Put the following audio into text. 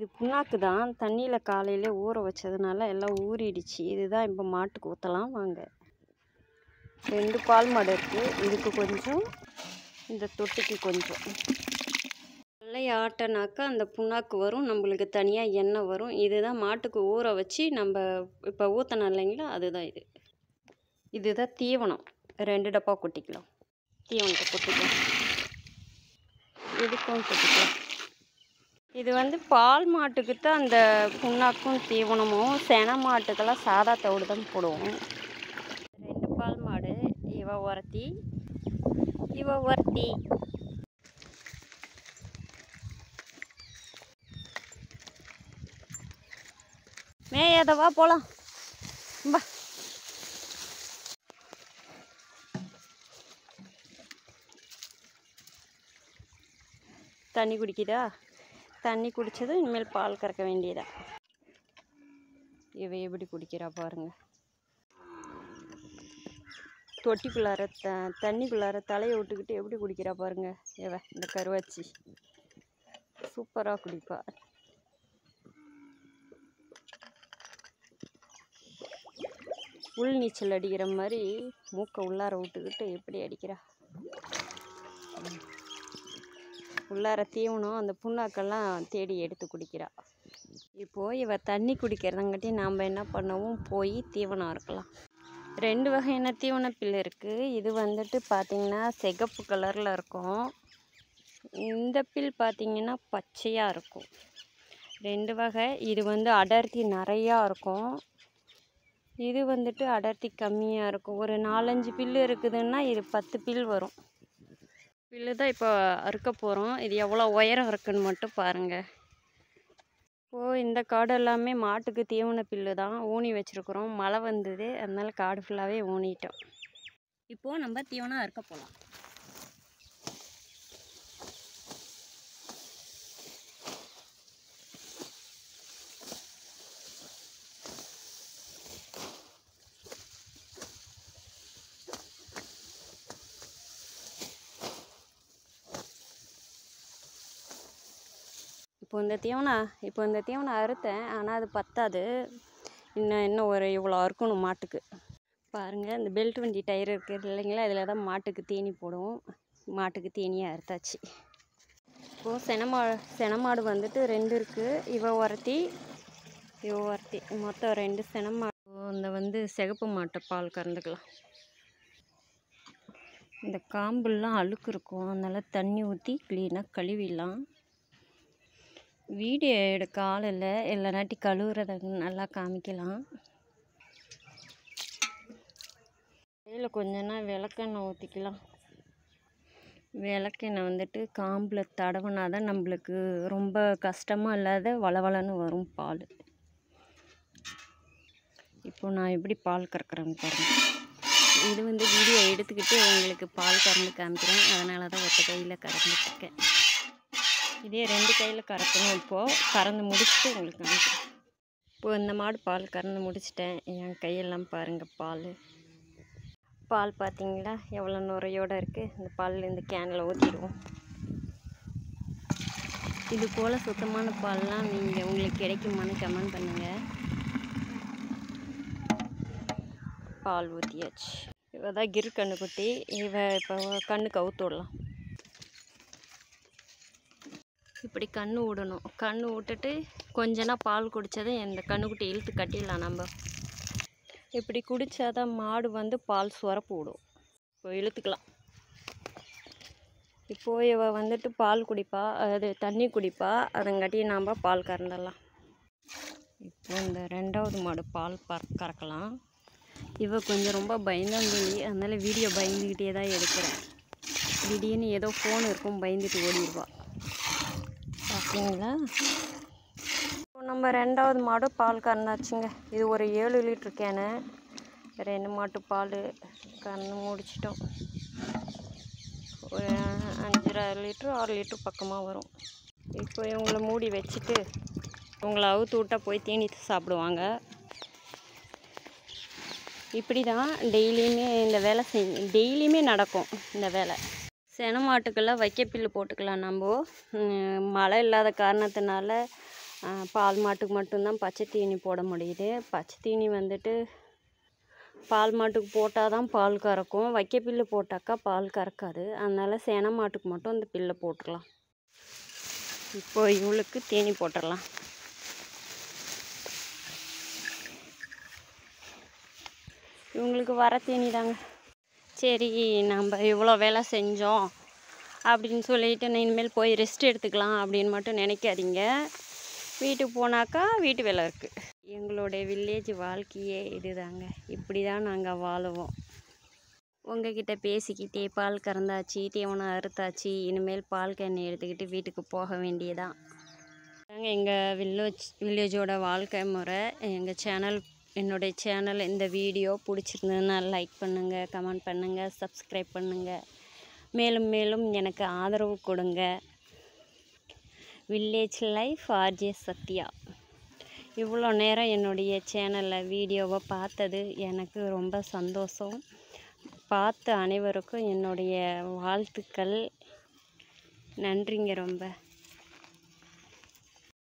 இது புண்ணாக்கு தான் தண்ணியில் காலையிலே ஊற வச்சதுனால எல்லாம் ஊறிடுச்சு இதுதான் இப்போ மாட்டுக்கு ஊற்றலாம் வாங்க ரெண்டு பால் மாடு இருக்குது இதுக்கு கொஞ்சம் இந்த தொட்டிக்கு கொஞ்சம் வெள்ளை ஆட்டனாக்கா அந்த புண்ணாக்கு வரும் நம்மளுக்கு தனியாக எண்ணெய் வரும் இதுதான் மாட்டுக்கு ஊற வச்சு நம்ம இப்போ ஊற்றினோம் இல்லைங்களா அதுதான் இது இதுதான் தீவனம் ரெண்டு டப்பா கொட்டிக்கலாம் தீவனத்தை கொட்டிக்கலாம் இதுக்கும் கொட்டிக்கலாம் இது வந்து பால் மாட்டுக்கு தான் அந்த புண்ணாக்கும் தீவனமும் சென மாட்டுக்கெல்லாம் சாதா தவிடு தான் போடுவோம் ரெண்டு பால் மாடு இவ ஒருத்தி இவ ஒருத்தி மேயதவா போலாம் பா தண்ணி குடிக்குதா தண்ணி குடித்ததும் இனிமேல் பால் கறக்க வேண்டியதா இவ எப்படி குடிக்கிறா பாருங்க தொட்டிக்குள்ளார த தண்ணிக்குள்ளார தலையை விட்டுக்கிட்டு எப்படி குடிக்கிறா பாருங்க இவ இந்த கருவாச்சி சூப்பராக குடிப்பா உள் நீச்சல் அடிக்கிற மாதிரி மூக்கை உள்ளார விட்டுக்கிட்டு எப்படி அடிக்கிறா உள்ளார தீவனம் அந்த புண்ணாக்கெல்லாம் தேடி எடுத்து குடிக்கிறா இப்போது இவ தண்ணி குடிக்கிறதங்காட்டி நாம் என்ன பண்ணவும் போய் தீவனம் இருக்கலாம் ரெண்டு வகையான தீவன பில் இருக்குது இது வந்துட்டு பார்த்திங்கன்னா சிகப்பு கலரில் இருக்கும் இந்த பில் பார்த்திங்கன்னா பச்சையாக இருக்கும் ரெண்டு வகை இது வந்து அடர்த்தி நிறையா இருக்கும் இது வந்துட்டு அடர்த்தி கம்மியாக இருக்கும் ஒரு நாலஞ்சு பில்லு இருக்குதுன்னா இது பத்து பில் வரும் பில்லு தான் இப்போ அறுக்க போகிறோம் இது எவ்வளோ உயரம் இருக்குன்னு மட்டும் பாருங்கள் இப்போது இந்த காடு எல்லாமே மாட்டுக்கு தீவன பில்லு தான் ஊனி வச்சுருக்குறோம் மழை வந்தது அதனால காடு ஃபுல்லாகவே ஊனிட்டோம் இப்போது நம்ம தீவனம் அறுக்க போகலாம் இப்போ இந்த தீவனம் இப்போ இந்த தீவனம் அறுத்தேன் ஆனால் அது பத்தாது இன்னும் இன்னும் ஒரு இவ்வளோ அறுக்கணும் மாட்டுக்கு பாருங்கள் இந்த பெல்ட் வண்டி டயர் இருக்குது இல்லைங்களா இதில் தான் மாட்டுக்கு தீனி போடுவோம் மாட்டுக்கு தீனியை அறுத்தாச்சு இப்போது செனமா செனமாடு வந்துட்டு ரெண்டு இருக்குது இவ ஒருத்தி இவ ஒருத்தி மொத்தம் ரெண்டு செனமாடு இந்த வந்து சிகப்பு மாட்டை பால் கறந்துக்கலாம் இந்த காம்புலாம் அழுக்கு இருக்கும் அதனால் தண்ணி ஊற்றி க்ளீனாக கழுவிடலாம் வீடியோ எடுக்க ஆள் இல்லை இல்லைனாட்டி கழுவுறத நல்லா காமிக்கலாம் கையில் கொஞ்சனா விளக்கெண்ணெய் ஊற்றிக்கலாம் விளக்கெண்ணெய் வந்துட்டு காம்பில் தடவினா தான் நம்மளுக்கு ரொம்ப கஷ்டமாக இல்லாத வளவளன்னு வரும் பால் இப்போ நான் எப்படி பால் கறக்குறேன்னு பாருங்கள் இது வந்து வீடியோ எடுத்துக்கிட்டு உங்களுக்கு பால் கறந்து காமிக்கிறேன் அதனால தான் ஒத்த கையில் கறந்துட்டுருக்கேன் இதே ரெண்டு கையில் கறக்கணும் இப்போது கறந்து முடிச்சுட்டு உங்களுக்கு காமிக்கிறேன் இப்போது இந்த மாடு பால் கறந்து முடிச்சிட்டேன் என் கையெல்லாம் பாருங்கள் பால் பால் பார்த்தீங்களா எவ்வளோ நுரையோடு இருக்குது இந்த பால் இந்த கேனில் ஊற்றிடுவோம் இது போல் சுத்தமான பால்லாம் நீங்கள் உங்களுக்கு கிடைக்குமான்னு கமெண்ட் பண்ணுங்கள் பால் ஊற்றியாச்சு இவ தான் கிரு கண்ணுக்குட்டி இவ இப்போ கண்ணுக்கு அவுத்து விடலாம் இப்படி கண்ணு விடணும் கண்ணு விட்டுட்டு கொஞ்சனா பால் குடித்ததும் இந்த கண்ணுக்குட்டி இழுத்து கட்டிடலாம் நம்ம இப்படி குடித்தாதான் மாடு வந்து பால் சுரப்பு விடும் இப்போ இழுத்துக்கலாம் இப்போது இவ வந்துட்டு பால் குடிப்பா அது தண்ணி குடிப்பா அதங்காட்டி நாம் பால் கறந்துடலாம் இப்போ இந்த ரெண்டாவது மாடு பால் பற கறக்கலாம் இவ கொஞ்சம் ரொம்ப பயந்தாங்குழி அதனால் வீடியோ பயந்துக்கிட்டே தான் எடுக்கிறேன் திடீர்னு ஏதோ ஃபோன் இருக்கும் பயந்துட்டு ஓடிடுவா பார்த்தீங்களா இப்போ நம்ம ரெண்டாவது மாடு பால் கறந்தாச்சுங்க இது ஒரு ஏழு லிட்ரு கேனு ரெண்டு மாட்டு பால் கறந்து முடிச்சிட்டோம் ஒரு அஞ்சரை லிட்ரு ஆறு லிட்ரு பக்கமாக வரும் இப்போ இவங்கள மூடி வச்சுட்டு இவங்கள அவுத்து விட்டா போய் தீனி சாப்பிடுவாங்க இப்படி தான் டெய்லியுமே இந்த வேலை செய் டெய்லியுமே நடக்கும் இந்த வேலை சென மாட்டுக்கெல்லாம் வைக்க புல்லு போட்டுக்கலாம் நம்ம ம், மழை இல்லாத காரணத்தினால பால் மாட்டுக்கு மட்டும்தான் பச்சை தீனி போட முடியுது பச்சை தீனி வந்துட்டு பால் மாட்டுக்கு போட்டால் தான் பால் கறக்கும் வைக்க பில்லு போட்டாக்கா பால் கறக்காது அதனால் சேன மாட்டுக்கு மட்டும் இந்த பில்லை போட்டுடலாம் இப்போ இவளுக்கு தீனி போட்டுடலாம் இவங்களுக்கு வர தீனி தாங்க சரி நம்ம இவ்வளோ வேலை செஞ்சோம் அப்படின்னு சொல்லிட்டு நான் இனிமேல் போய் ரெஸ்ட் எடுத்துக்கலாம் அப்படின்னு மட்டும் நினைக்காதீங்க வீட்டுக்கு போனாக்கா வீட்டு வேலை இருக்குது எங்களுடைய வில்லேஜ் வாழ்க்கையே இதுதாங்க இப்படி தான் நாங்கள் வாழுவோம் உங்ககிட்ட பேசிக்கிட்டே பால் கறந்தாச்சு தீவனம் அறுத்தாச்சு இனிமேல் பால் கேன் எடுத்துக்கிட்டு வீட்டுக்கு போக வேண்டியதான் தாங்க எங்கள் வில்லேஜ் வில்லேஜோட வாழ்க்கை முறை எங்கள் சேனல் என்னுடைய சேனல் இந்த வீடியோ பிடிச்சிருந்ததுன்னா லைக் பண்ணுங்கள் கமெண்ட் பண்ணுங்கள் சப்ஸ்கிரைப் பண்ணுங்கள் மேலும் மேலும் எனக்கு ஆதரவு கொடுங்க வில்லேஜ் லைஃப் ஆர்ஜே சத்யா இவ்வளோ நேரம் என்னுடைய சேனலில் வீடியோவை பார்த்தது எனக்கு ரொம்ப சந்தோஷம் பார்த்த அனைவருக்கும் என்னுடைய வாழ்த்துக்கள் நன்றிங்க ரொம்ப